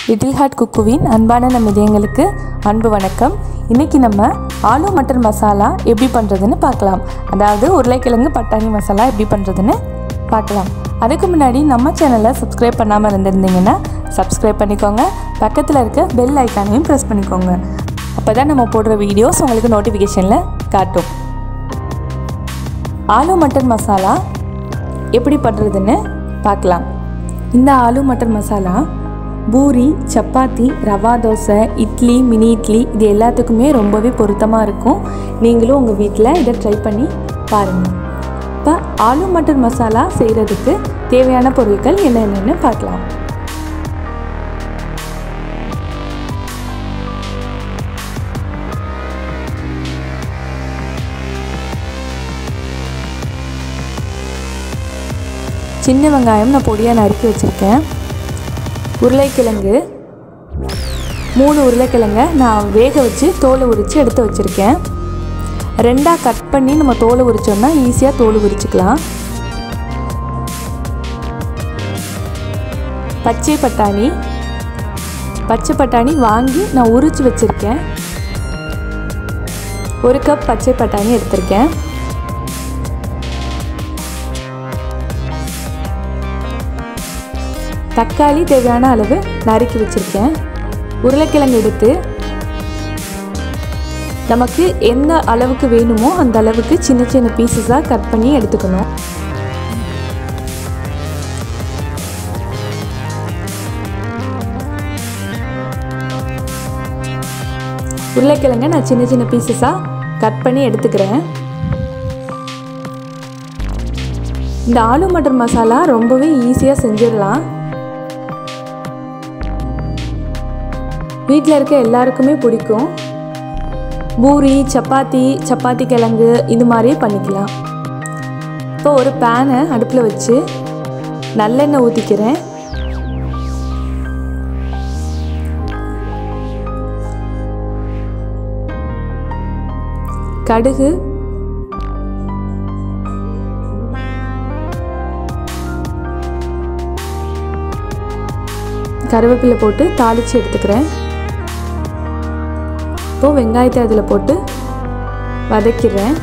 little heart குக்குவின் அன்பான நம்ம இதயங்களுக்கு அன்பு வணக்கம் இன்றைக்கி நம்ம ஆலு மட்டர் மசாலா எப்படி பண்ணுறதுன்னு பார்க்கலாம் அதாவது உருளைக்கிழங்கு பட்டாணி மசாலா எப்படி பண்ணுறதுன்னு பார்க்கலாம் அதுக்கு முன்னாடி நம்ம சேனலை சப்ஸ்கிரைப் பண்ணாமல் இருந்திருந்தீங்கன்னா சப்ஸ்கிரைப் பண்ணிக்கோங்க பக்கத்தில் இருக்க பெல் ஐக்கானையும் ப்ரெஸ் பண்ணிக்கோங்க அப்போ தான் நம்ம போடுற வீடியோஸ் உங்களுக்கு நோட்டிஃபிகேஷனில் காட்டும் ஆலு மட்டர் மசாலா எப்படி பண்ணுறதுன்னு பார்க்கலாம் இந்த ஆலு மட்டர் மசாலா பூரி சப்பாத்தி ரவா தோசை இட்லி மினி இட்லி இது எல்லாத்துக்குமே ரொம்பவே பொருத்தமாக இருக்கும் நீங்களும் உங்கள் வீட்டில் இதை ட்ரை பண்ணி பாருங்கள் இப்போ ஆலு மட்டர் மசாலா செய்கிறதுக்கு தேவையான பொருட்கள் என்னென்னு பார்க்கலாம் சின்ன வெங்காயம் நான் பொடியாக நறுக்கி வச்சுருக்கேன் உருளைக்கிழங்கு மூணு உருளைக்கிழங்க நான் வேக வச்சு தோலை உரித்து எடுத்து வச்சுருக்கேன் ரெண்டாக கட் பண்ணி நம்ம தோலை உரித்தோம்னா ஈஸியாக தோல் உரிச்சுக்கலாம் பச்சை பட்டாணி பச்சை பட்டாணி வாங்கி நான் உரித்து வச்சுருக்கேன் ஒரு கப் பச்சை பட்டாணி எடுத்திருக்கேன் தக்காளி தேவையான அளவு நறுக்கி வச்சுருக்கேன் உருளைக்கிழங்கு எடுத்து நமக்கு எந்த அளவுக்கு வேணுமோ அந்த அளவுக்கு சின்ன சின்ன பீசஸாக கட் பண்ணி எடுத்துக்கணும் உருளைக்கிழங்கை நான் சின்ன சின்ன பீசஸாக கட் பண்ணி எடுத்துக்கிறேன் இந்த ஆலு மட்டர் மசாலா ரொம்பவே ஈஸியாக செஞ்சிடலாம் வீட்டில் இருக்க எல்லாருக்குமே பிடிக்கும் பூரி சப்பாத்தி சப்பாத்தி கிழங்கு இது மாதிரியே பண்ணிக்கலாம் இப்போ ஒரு பேனை அடுப்பில் வச்சு நல்லெண்ணெய் ஊற்றிக்கிறேன் கடுகு கருவேப்பிலை போட்டு தாளித்து எடுத்துக்கிறேன் இப்போது வெங்காயத்தை அதில் போட்டு வதக்கிடுறேன்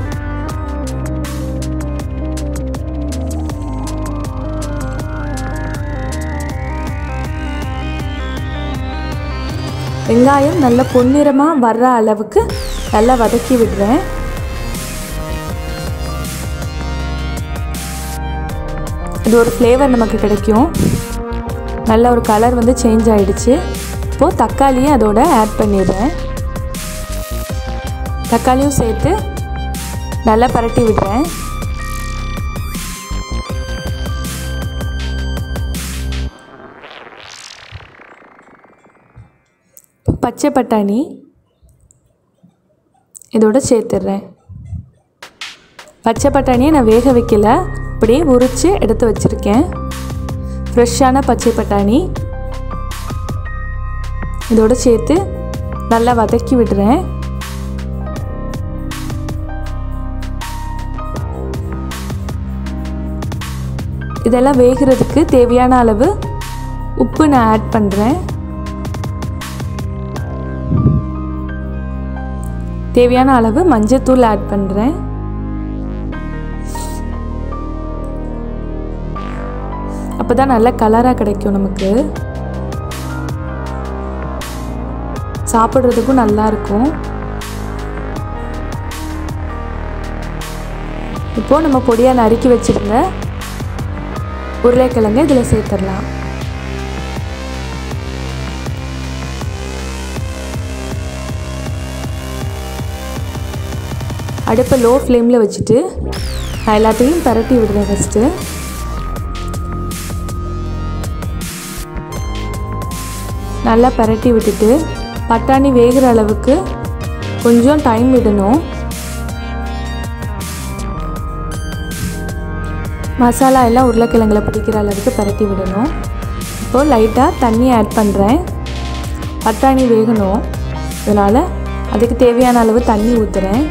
வெங்காயம் நல்ல பொன்னிறமாக வர்ற அளவுக்கு நல்லா வதக்கி விடுறேன் இது ஒரு ஃப்ளேவர் நமக்கு கிடைக்கும் நல்ல ஒரு கலர் வந்து சேஞ்ச் ஆகிடுச்சு இப்போது தக்காளியும் அதோட ஆட் பண்ணிடுறேன் தக்காளியும் சேர்த்து நல்லா பரட்டி விடுறேன் பச்சை பட்டாணி இதோட சேர்த்துடுறேன் பச்சை பட்டாணியை நான் வேக வைக்கல அப்படியே உரித்து எடுத்து வச்சுருக்கேன் ஃப்ரெஷ்ஷான பச்சை பட்டாணி இதோட சேர்த்து நல்லா வதக்கி விடுறேன் இதெல்லாம் வேகிறதுக்கு தேவையான அளவு உப்பு நான் ஆட் பண்ணுறேன் தேவையான அளவு மஞ்சத்தூள் ஆட் பண்ணுறேன் அப்போ தான் நல்ல கலராக கிடைக்கும் நமக்கு சாப்பிட்றதுக்கும் நல்லா இருக்கும் இப்போது நம்ம பொடியாக நறுக்கி வச்சுருந்த உருளைக்கிழங்கு இதில் சேர்த்துடலாம் அடுப்பை லோ ஃப்ளேமில் வச்சுட்டு நான் எல்லாத்தையும் பரட்டி விடுறேன் ஃபஸ்ட்டு நல்லா பரட்டி விட்டுட்டு பட்டாணி வேகிற அளவுக்கு கொஞ்சம் டைம் விடணும் மசாலா எல்லாம் உருளைக்கிழங்குல பிடிக்கிற அளவுக்கு பரட்டி விடணும் இப்போது லைட்டாக தண்ணி ஆட் பண்ணுறேன் பட்டாணி வேகணும் அதனால் அதுக்கு தேவையான அளவு தண்ணி ஊற்றுறேன்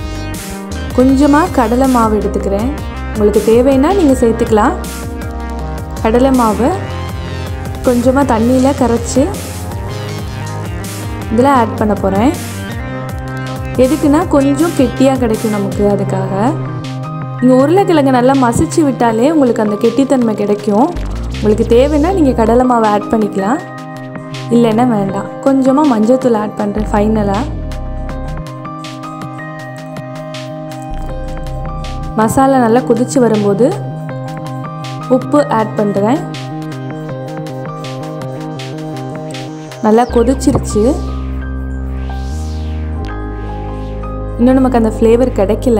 கொஞ்சமாக கடலை மாவு எடுத்துக்கிறேன் உங்களுக்கு தேவைன்னா நீங்கள் சேர்த்துக்கலாம் கடலை மாவு கொஞ்சமாக தண்ணியில் கரைச்சி இதில் ஆட் பண்ண போகிறேன் எதுக்குன்னா கொஞ்சம் கெட்டியாக கிடைக்கும் நமக்கு அதுக்காக நீங்கள் உருளைக்கிழங்கு நல்லா மசிச்சு விட்டாலே உங்களுக்கு அந்த கெட்டித்தன்மை கிடைக்கும் உங்களுக்கு தேவைன்னா நீங்கள் கடலை மாவை ஆட் பண்ணிக்கலாம் இல்லைன்னா வேண்டாம் கொஞ்சமாக மஞ்சள்தூள் ஆட் பண்ணுறேன் ஃபைனலாக மசாலா நல்லா கொதித்து வரும்போது உப்பு ஆட் பண்ணுறேன் நல்லா கொதிச்சிருச்சு இன்னும் நமக்கு அந்த ஃப்ளேவர் கிடைக்கல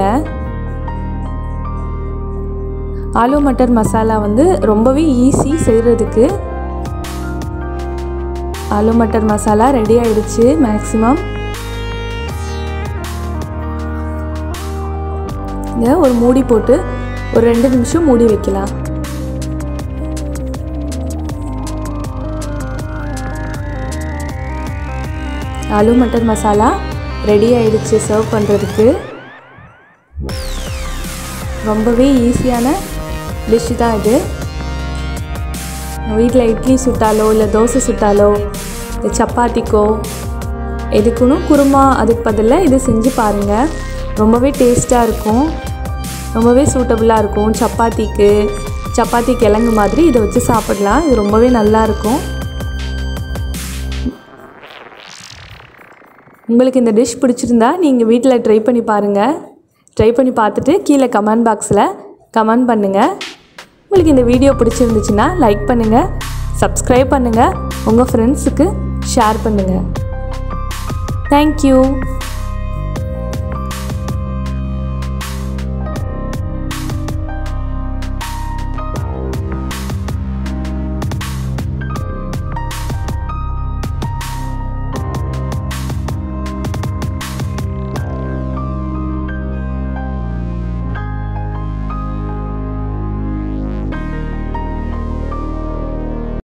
ஆலு மட்டர் மசாலா வந்து ரொம்பவே ஈஸி செய்கிறதுக்கு ஆலு மட்டர் மசாலா ரெடி ஆயிடுச்சு மேக்ஸிமம் இதை ஒரு மூடி போட்டு ஒரு ரெண்டு நிமிஷம் மூடி வைக்கலாம் ஆலு மட்டர் மசாலா ரெடி ஆயிடுச்சு சர்வ் பண்ணுறதுக்கு ரொம்பவே ஈஸியான டிஷ்ஷு தான் இது வீட்டில் இட்லி சுட்டாலோ இல்லை தோசை சுட்டாலோ இல்லை சப்பாத்திக்கோ எதுக்குன்னு குருமா அதுக்கு பதிலாக இது செஞ்சு பாருங்கள் ரொம்பவே டேஸ்ட்டாக இருக்கும் ரொம்பவே சூட்டபுளாக இருக்கும் சப்பாத்திக்கு சப்பாத்தி கிழங்கு மாதிரி இதை வச்சு சாப்பிடலாம் இது ரொம்பவே நல்லாயிருக்கும் உங்களுக்கு இந்த டிஷ் பிடிச்சிருந்தா நீங்கள் வீட்டில் ட்ரை பண்ணி பாருங்கள் ட்ரை பண்ணி பார்த்துட்டு கீழே கமெண்ட் பாக்ஸில் கமெண்ட் பண்ணுங்கள் உங்களுக்கு இந்த வீடியோ பிடிச்சிருந்துச்சுன்னா லைக் பண்ணுங்கள் சப்ஸ்கிரைப் பண்ணுங்கள் உங்கள் ஃப்ரெண்ட்ஸுக்கு ஷேர் பண்ணுங்கள் தேங்க்யூ